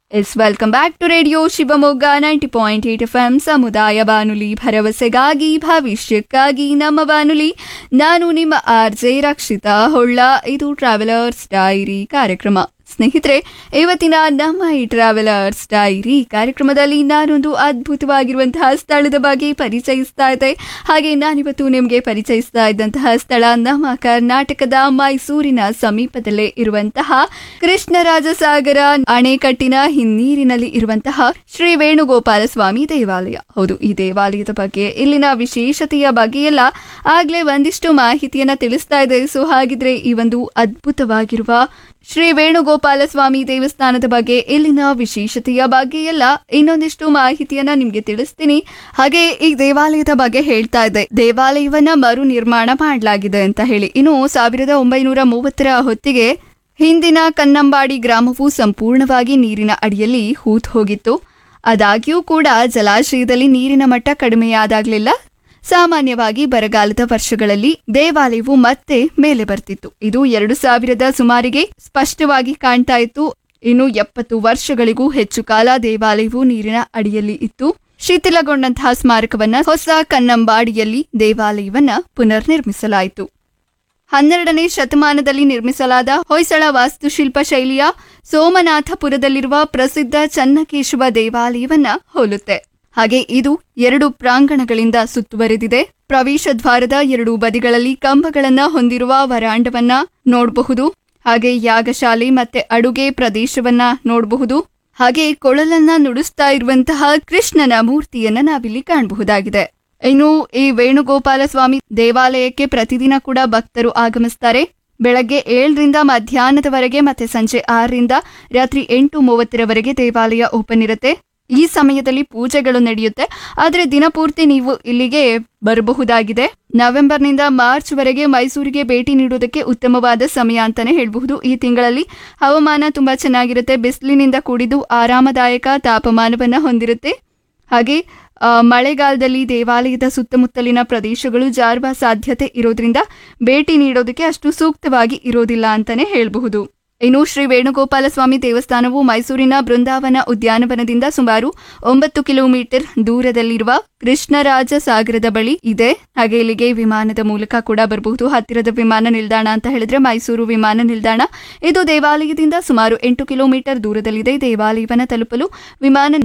S welcome back to radio Shivamogga ninety point eight F M ಸಮುದಾಯ ಬಾನುಲಿ ಭರವಸೆಗಾಗಿ ಭವಿಷ್ಯಕ್ಕಾಗಿ ನಮ್ಮ ಬಾನುಲಿ ನಾನು ನಿಮ್ಮ ಆರ್ ಜೆ ರಕ್ಷಿತಾ ಹೊಳ್ಳ ಇದು ಟ್ರಾವೆಲರ್ಸ್ ಡೈರಿ ಕಾರ್ಯಕ್ರಮ ಸ್ನೇಹಿತರೆ ಇವತ್ತಿನ ನಮ್ಮ ಈ ಟ್ರಾವೆಲರ್ಸ್ ಡೈರಿ ಕಾರ್ಯಕ್ರಮದಲ್ಲಿ ನಾನೊಂದು ಅದ್ಭುತವಾಗಿರುವಂತಹ ಸ್ಥಳದ ಬಗ್ಗೆ ಪರಿಚಯಿಸ್ತಾ ಇದ್ದೆ ಹಾಗೆ ನಾನಿವತ್ತು ನಿಮಗೆ ಪರಿಚಯಿಸ್ತಾ ಇದ್ದಂತಹ ಸ್ಥಳ ನಮ್ಮ ಕರ್ನಾಟಕದ ಮೈಸೂರಿನ ಸಮೀಪದಲ್ಲೇ ಇರುವಂತಹ ಕೃಷ್ಣರಾಜಸಾಗರ ಅಣೆಕಟ್ಟಿನ ಹಿನ್ನೀರಿನಲ್ಲಿ ಇರುವಂತಹ ಶ್ರೀ ವೇಣುಗೋಪಾಲ ಸ್ವಾಮಿ ದೇವಾಲಯ ಹೌದು ಈ ದೇವಾಲಯದ ಬಗ್ಗೆ ಇಲ್ಲಿನ ವಿಶೇಷತೆಯ ಬಗ್ಗೆ ಎಲ್ಲ ಆಗ್ಲೇ ಒಂದಿಷ್ಟು ಮಾಹಿತಿಯನ್ನ ತಿಳಿಸ್ತಾ ಇದೆ ಸೊ ಹಾಗಿದ್ರೆ ಈ ಒಂದು ಅದ್ಭುತವಾಗಿರುವ ಶ್ರೀ ವೇಣುಗೋಪಾಲ ಸ್ವಾಮಿ ದೇವಸ್ಥಾನದ ಬಗ್ಗೆ ಇಲ್ಲಿನ ವಿಶೇಷತೆಯ ಬಗ್ಗೆ ಎಲ್ಲ ಇನ್ನೊಂದಿಷ್ಟು ಮಾಹಿತಿಯನ್ನ ನಿಮ್ಗೆ ತಿಳಿಸ್ತೀನಿ ಹಾಗೆ ಈ ದೇವಾಲಯದ ಬಗ್ಗೆ ಹೇಳ್ತಾ ಇದ್ದೆ ದೇವಾಲಯವನ್ನ ಮರು ನಿರ್ಮಾಣ ಮಾಡಲಾಗಿದೆ ಅಂತ ಹೇಳಿ ಇನ್ನು ಸಾವಿರದ ಒಂಬೈನೂರ ಮೂವತ್ತರ ಹೊತ್ತಿಗೆ ಹಿಂದಿನ ಕನ್ನಂಬಾಡಿ ಗ್ರಾಮವು ಸಂಪೂರ್ಣವಾಗಿ ನೀರಿನ ಅಡಿಯಲ್ಲಿ ಹೂತ್ ಹೋಗಿತ್ತು ಆದಾಗ್ಯೂ ಕೂಡ ಜಲಾಶಯದಲ್ಲಿ ನೀರಿನ ಮಟ್ಟ ಕಡಿಮೆಯಾದಾಗಲಿಲ್ಲ ಸಾಮಾನ್ಯವಾಗಿ ಬರಗಾಲದ ವರ್ಷಗಳಲ್ಲಿ ದೇವಾಲಯವು ಮತ್ತೆ ಮೇಲೆ ಬರ್ತಿತ್ತು ಇದು ಎರಡು ಸಾವಿರದ ಸುಮಾರಿಗೆ ಸ್ಪಷ್ಟವಾಗಿ ಕಾಣ್ತಾ ಇತ್ತು ಇನ್ನು ಎಪ್ಪತ್ತು ವರ್ಷಗಳಿಗೂ ಹೆಚ್ಚು ಕಾಲ ದೇವಾಲಯವು ನೀರಿನ ಅಡಿಯಲ್ಲಿ ಇತ್ತು ಶಿಥಿಲಗೊಂಡಂತಹ ಸ್ಮಾರಕವನ್ನ ಹೊಸ ಕನ್ನಂಬಾಡಿಯಲ್ಲಿ ದೇವಾಲಯವನ್ನ ಪುನರ್ ನಿರ್ಮಿಸಲಾಯಿತು ಹನ್ನೆರಡನೇ ಶತಮಾನದಲ್ಲಿ ನಿರ್ಮಿಸಲಾದ ಹೊಯ್ಸಳ ವಾಸ್ತುಶಿಲ್ಪ ಶೈಲಿಯ ಸೋಮನಾಥಪುರದಲ್ಲಿರುವ ಪ್ರಸಿದ್ಧ ಚನ್ನಕೇಶವ ದೇವಾಲಯವನ್ನ ಹೋಲುತ್ತೆ ಹಾಗೆ ಇದು ಎರಡು ಪ್ರಾಂಗಣಗಳಿಂದ ಸುತ್ತುವರೆದಿದೆ ಪ್ರವೇಶ ದ್ವಾರದ ಎರಡು ಬದಿಗಳಲ್ಲಿ ಕಂಬಗಳನ್ನ ಹೊಂದಿರುವ ವರಾಂಡವನ್ನ ನೋಡಬಹುದು ಹಾಗೆ ಯಾಗಶಾಲೆ ಮತ್ತೆ ಅಡುಗೆ ಪ್ರದೇಶವನ್ನ ನೋಡಬಹುದು ಹಾಗೆ ಕೊಳಲನ್ನ ನುಡಿಸ್ತಾ ಇರುವಂತಹ ಕೃಷ್ಣನ ಮೂರ್ತಿಯನ್ನ ನಾವಿಲ್ಲಿ ಕಾಣಬಹುದಾಗಿದೆ ಇನ್ನು ಈ ವೇಣುಗೋಪಾಲ ಸ್ವಾಮಿ ದೇವಾಲಯಕ್ಕೆ ಪ್ರತಿದಿನ ಕೂಡ ಭಕ್ತರು ಆಗಮಿಸ್ತಾರೆ ಬೆಳಗ್ಗೆ ಏಳರಿಂದ ಮಧ್ಯಾಹ್ನದವರೆಗೆ ಮತ್ತೆ ಸಂಜೆ ಆರರಿಂದ ರಾತ್ರಿ ಎಂಟು ಮೂವತ್ತರವರೆಗೆ ದೇವಾಲಯ ಓಪನ್ ಇರುತ್ತೆ ಈ ಸಮಯದಲ್ಲಿ ಪೂಜೆಗಳು ನಡೆಯುತ್ತೆ ಆದರೆ ದಿನಪೂರ್ತಿ ನೀವು ಇಲ್ಲಿಗೆ ಬರಬಹುದಾಗಿದೆ ನವೆಂಬರ್ನಿಂದ ಮಾರ್ಚ್ ವರೆಗೆ ಮೈಸೂರಿಗೆ ಭೇಟಿ ನೀಡುವುದಕ್ಕೆ ಉತ್ತಮವಾದ ಸಮಯ ಅಂತಾನೆ ಹೇಳಬಹುದು ಈ ತಿಂಗಳಲ್ಲಿ ಹವಾಮಾನ ತುಂಬಾ ಚೆನ್ನಾಗಿರುತ್ತೆ ಬಿಸಿಲಿನಿಂದ ಕೂಡಿದ್ದು ಆರಾಮದಾಯಕ ತಾಪಮಾನವನ್ನ ಹೊಂದಿರುತ್ತೆ ಹಾಗೆ ಆ, ಮಳೆಗಾಲದಲ್ಲಿ ದೇವಾಲಯದ ಸುತ್ತಮುತ್ತಲಿನ ಪ್ರದೇಶಗಳು ಜಾರುವ ಸಾಧ್ಯತೆ ಇರೋದ್ರಿಂದ ಭೇಟಿ ನೀಡೋದಕ್ಕೆ ಅಷ್ಟು ಸೂಕ್ತವಾಗಿ ಇರೋದಿಲ್ಲ ಅಂತಾನೆ ಹೇಳಬಹುದು ಇನ್ನು ಶ್ರೀ ವೇಣುಗೋಪಾಲ ಸ್ವಾಮಿ ದೇವಸ್ಥಾನವು ಮೈಸೂರಿನ ಬೃಂದಾವನ ಉದ್ಯಾನವನದಿಂದ ಸುಮಾರು ಒಂಬತ್ತು ಕಿಲೋಮೀಟರ್ ದೂರದಲ್ಲಿರುವ ಕೃಷ್ಣರಾಜ ಸಾಗರದ ಬಳಿ ಇದೆ ಹಾಗೆ ಇಲ್ಲಿಗೆ ವಿಮಾನದ ಮೂಲಕ ಕೂಡ ಬರಬಹುದು ಹತ್ತಿರದ ವಿಮಾನ ನಿಲ್ದಾಣ ಅಂತ ಹೇಳಿದ್ರೆ ಮೈಸೂರು ವಿಮಾನ ನಿಲ್ದಾಣ ಇದು ದೇವಾಲಯದಿಂದ ಸುಮಾರು ಎಂಟು ಕಿಲೋಮೀಟರ್ ದೂರದಲ್ಲಿದೆ ದೇವಾಲಯವನ್ನ ತಲುಪಲು ವಿಮಾನ